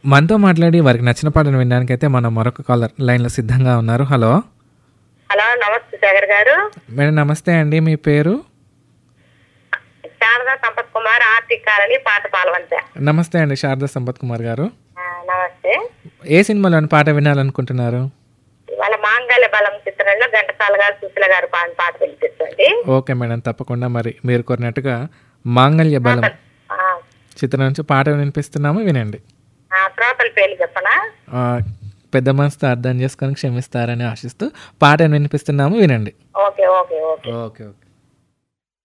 మనతో మాట్లాడి వారికి నచ్చిన పాటను వినడానికైతే మన మరొక కాలర్ లైన్లో సిద్ధంగా ఉన్నారు హలో హలో నమస్తే సాగర్ గారు మేడం నమస్తే అండి మీ పేరు శారదా సంపత్ కుమార్ ఆర్టిక్ కాలనీ పాత పాలవంత నమస్తే అండి శారదా సంపత్ కుమార్ గారు ఆ, నమస్తే ఏ సినిమాలోని పాట వినాలనుకుంటున్నారు ఇవాళ మాంగళ్య బలం చిత్రంలో ఘంటసాల గారు సుశీల గారు పాడిన పాట వినిపిస్తుంది ఓకే మేడం తప్పకుండా మరి మీరు కోరినట్టుగా మాంగళ్య బలం ఆ, చిత్రం నుంచి పాట వినిపిస్తున్నాము వినండి ఆ, శ్రోతల పేర్లు చెప్పనా ఆ, పెద్ద మనసుతో అర్థం చేసుకొని క్షమిస్తారని ఆశిస్తూ పాటను వినిపిస్తున్నాము వినండి okay okay okay okay okay